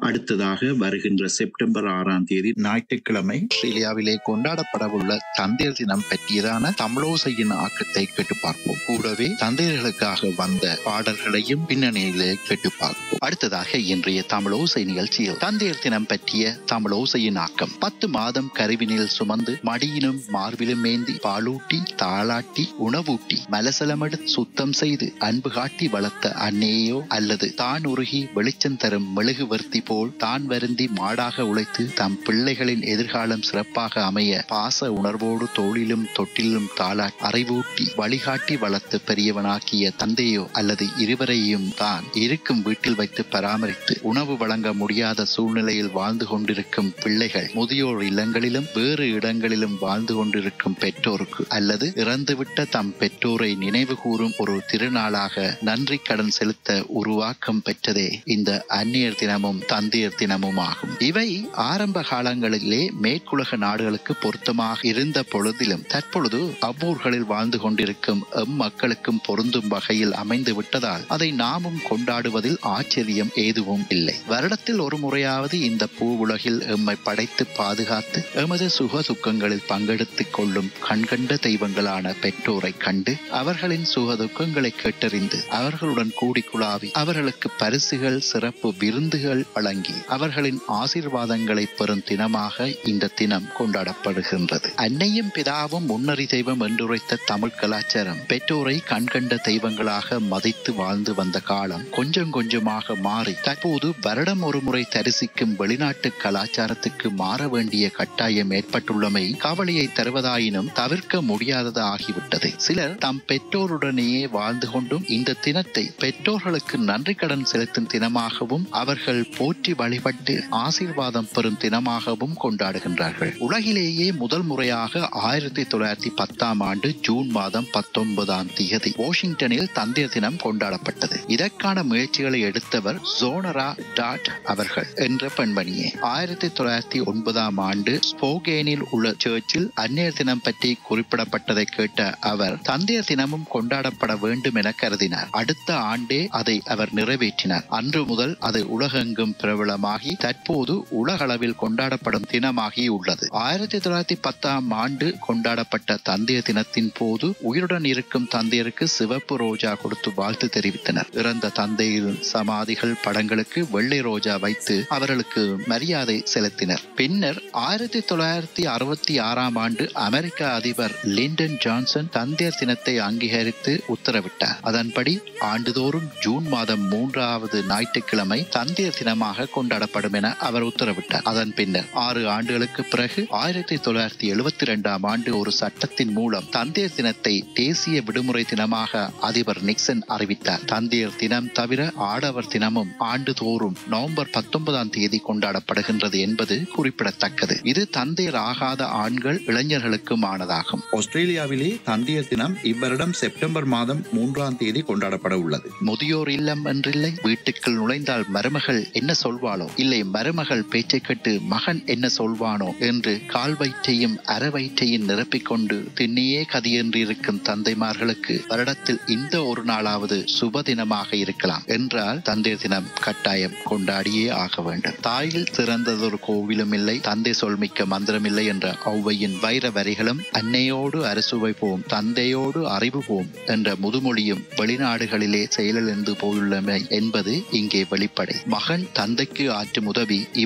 அடுத்ததாக வருகின்ற செப்டம்பர் ஆறாம் தேதி ஞாயிற்றுக்கிழமை ஆஸ்திரேலியாவிலே கொண்டாடப்படவுள்ள தந்தையர் தினம் பற்றியதான தமிழோசையின் ஆக்கத்தை கேட்டு பார்ப்போம் கூடவே தந்தையர்களுக்காக வந்த பாடல்களையும் பின்னணியிலே கேட்டு பார்ப்போம் அடுத்ததாக இன்றைய தமிழோசை நிகழ்ச்சியில் தந்தையர் தினம் பற்றிய தமிழோசையின் ஆக்கம் பத்து மாதம் கருவினில் சுமந்து மடியினும் மார்பிலும் மேந்தி பாலூட்டி தாளாட்டி உணவூட்டி மலசலமடு சுத்தம் செய்து அன்பு காட்டி வளர்த்த அன்னையோ அல்லது தான் உருகி வெளிச்சம் தரும் மெழுகுவர்த்தி போல் தான் வருந்தி மாடாக உழைத்து தம் பிள்ளைகளின் எதிர்காலம் சிறப்பாக அமைய பாச உணர்வோடு தோளிலும் தொட்டிலும் தாளா அறிவூட்டி வழிகாட்டி வளர்த்து பெரியவனாக்கிய தந்தையோ அல்லது இருவரையும் தான் இருக்கும் வீட்டில் வைத்து பராமரித்து உணவு வழங்க முடியாத சூழ்நிலையில் வாழ்ந்து கொண்டிருக்கும் பிள்ளைகள் முதியோர் இல்லங்களிலும் வேறு இடங்களிலும் வாழ்ந்து கொண்டிருக்கும் பெற்றோருக்கு அல்லது இறந்துவிட்ட தம் பெற்றோரை நினைவு கூறும் ஒரு திருநாளாக நன்றி கடன் செலுத்த உருவாக்கம் பெற்றதே இந்த அந்நியர் தினமும் தந்தையர் தினமும் ஆகும் இவை ஆரம்ப காலங்களிலே மேற்குலக நாடுகளுக்கு பொருத்தமாக இருந்த பொழுதிலும் தற்பொழுது அவ்வூர்களில் வாழ்ந்து கொண்டிருக்கும் எம் மக்களுக்கும் பொருந்தும் வகையில் அமைந்து விட்டதால் அதை நாமும் கொண்டாடுவதில் ஆச்சரியம் எதுவும் இல்லை வருடத்தில் ஒரு முறையாவது இந்த பூ உலகில் எம்மை படைத்து பாதுகாத்து எமது சுக துக்கங்களில் பங்கெடுத்துக் கொள்ளும் கண்கண்ட தெய்வங்களான பெற்றோரை கண்டு அவர்களின் சுக துக்கங்களை கேட்டறிந்து அவர்களுடன் கூடி குழாவி அவர்களுக்கு பரிசுகள் சிறப்பு விருந்துகள் வழங்கி அவர்களின் ஆசீர்வாதங்களை பெறும் தினமாக இந்த தினம் கொண்டாடப்படுகின்றது அன்னையும் பிதாவும் முன்னறி தெய்வம் என்றுரைத்த தமிழ் கலாச்சாரம் பெற்றோரை கண்கண்ட தெய்வங்களாக மதித்து வாழ்ந்து வந்த காலம் கொஞ்சம் கொஞ்சமாக மாறி தற்போது வருடம் ஒரு முறை தரிசிக்கும் வெளிநாட்டு கலாச்சாரத்துக்கு மாற வேண்டிய கட்டாயம் ஏற்பட்டுள்ளமை கவலையை தருவதாயினும் தவிர்க்க முடியாதது ஆகிவிட்டது சிலர் தம் பெற்றோருடனேயே வாழ்ந்து கொண்டும் இந்த தினத்தை பெற்றோர்களுக்கு நன்றி கடன் செலுத்தும் தினமாகவும் அவர்கள் போற்றி வழிபட்டு ஆசீர்வாதம் பெறும் தினமாகவும் கொண்டாடுகின்றார்கள் உலகிலேயே முதல் முறையாக ஆயிரத்தி தொள்ளாயிரத்தி பத்தாம் ஆண்டு ஜூன் மாதம் பத்தொன்பதாம் தேதி வாஷிங்டனில் தந்தையர் தினம் கொண்டாடப்பட்டது இதற்கான முயற்சிகளை எடுத்தவர் ஜோனரா டாட் அவர்கள் என்ற பெண்மணியே ஆயிரத்தி தொள்ளாயிரத்தி ஒன்பதாம் ஆண்டு ஸ்போகேனில் உள்ள சர்ச்சில் அந்நியர் தினம் பற்றி குறிப்பிடப்பட்டதை கேட்ட அவர் தந்தையர் தினமும் கொண்டாடப்பட வேண்டும் என கருதினார் அடுத்த ஆண்டே அதை அவர் நிறைவேற்றினார் அன்று முதல் அது உலகெங்கும் பிரபலமாகி தற்போது உலகளவில் கொண்டாடப்படும் தினமாகி உள்ளது ஆயிரத்தி தொள்ளாயிரத்தி பத்தாம் ஆண்டு கொண்டாடப்பட்ட தந்தையர் தினத்தின் போது உயிருடன் இருக்கும் தந்தையருக்கு சிவப்பு ரோஜா கொடுத்து வாழ்த்து தெரிவித்தனர் இறந்த தந்தையின் சமாதிகள் படங்களுக்கு வெள்ளை ரோஜா வைத்து அவர்களுக்கு மரியாதை செலுத்தினர் பின்னர் ஆயிரத்தி தொள்ளாயிரத்தி அறுபத்தி ஆறாம் ஆண்டு அமெரிக்க அதிபர் லிண்டன் ஜான்சன் தந்தையர் தினத்தை அங்கீகரித்து உத்தரவிட்டார் அதன்படி ஆண்டுதோறும் ஜூன் மாதம் மூன்றாவது ஞாயிற்றுக்கிழமை தந்தையர் தினமாக கொண்டாடப்படும் என அவர் உத்தரவிட்டார் அதன் பின்னர் ஆறு ஆண்டுகளுக்கு பிறகு ஆயிரத்தி தொள்ளாயிரத்தி எழுபத்தி இரண்டாம் ஆண்டு ஒரு சட்டத்தின் மூலம் தந்தையர் தினத்தை தேசிய விடுமுறை தினமாக அதிபர் நிக்சன் அறிவித்தார் தந்தையர் தினம் தவிர ஆடவர் தினமும் ஆண்டுதோறும் நவம்பர் பத்தொன்பதாம் தேதி கொண்டாடப்படுகின்றது என்பது குறிப்பிடத்தக்கது இது தந்தையர் ஆகாத ஆண்கள் இளைஞர்களுக்கும் ஆனதாகும் ஆஸ்திரேலியாவிலே தந்தையர் தினம் இவ்வருடம் செப்டம்பர் மாதம் மூன்றாம் தேதி கொண்டாடப்பட உள்ளது முதியோர் இல்லம் என்றில்லை வீட்டுக்குள் நுழைந்தால் மருமகள் என்ன சொல்வாளோ இல்லை மருமகள் பேச்சை கேட்டு மகன் என்ன சொல்வானோ என்று கால் வயிற்றையும் அற வயிற்றையும் நிரப்பிக் கொண்டு திண்ணையே கதியென்று இருக்கும் தந்தைமார்களுக்கு வருடத்தில் இந்த ஒரு நாளாவது சுப தினமாக இருக்கலாம் என்றால் தந்தையர் தினம் கட்டாயம் கொண்டாடியே ஆக வேண்டும் தாயில் சிறந்ததொரு கோவிலும் இல்லை தந்தை சொல்மிக்க மந்திரம் இல்லை என்ற ஔவையின் வைர வரிகளும் அன்னையோடு அரசு வைப்போம் தந்தையோடு அறிவு போம் என்ற முதுமொழியும் வெளிநாடுகளிலே செயலிழந்து போயுள்ளமை என்பது இங்கே வெளிப்படை மகன் தந்தைக்கு ஆற்றும் உதவி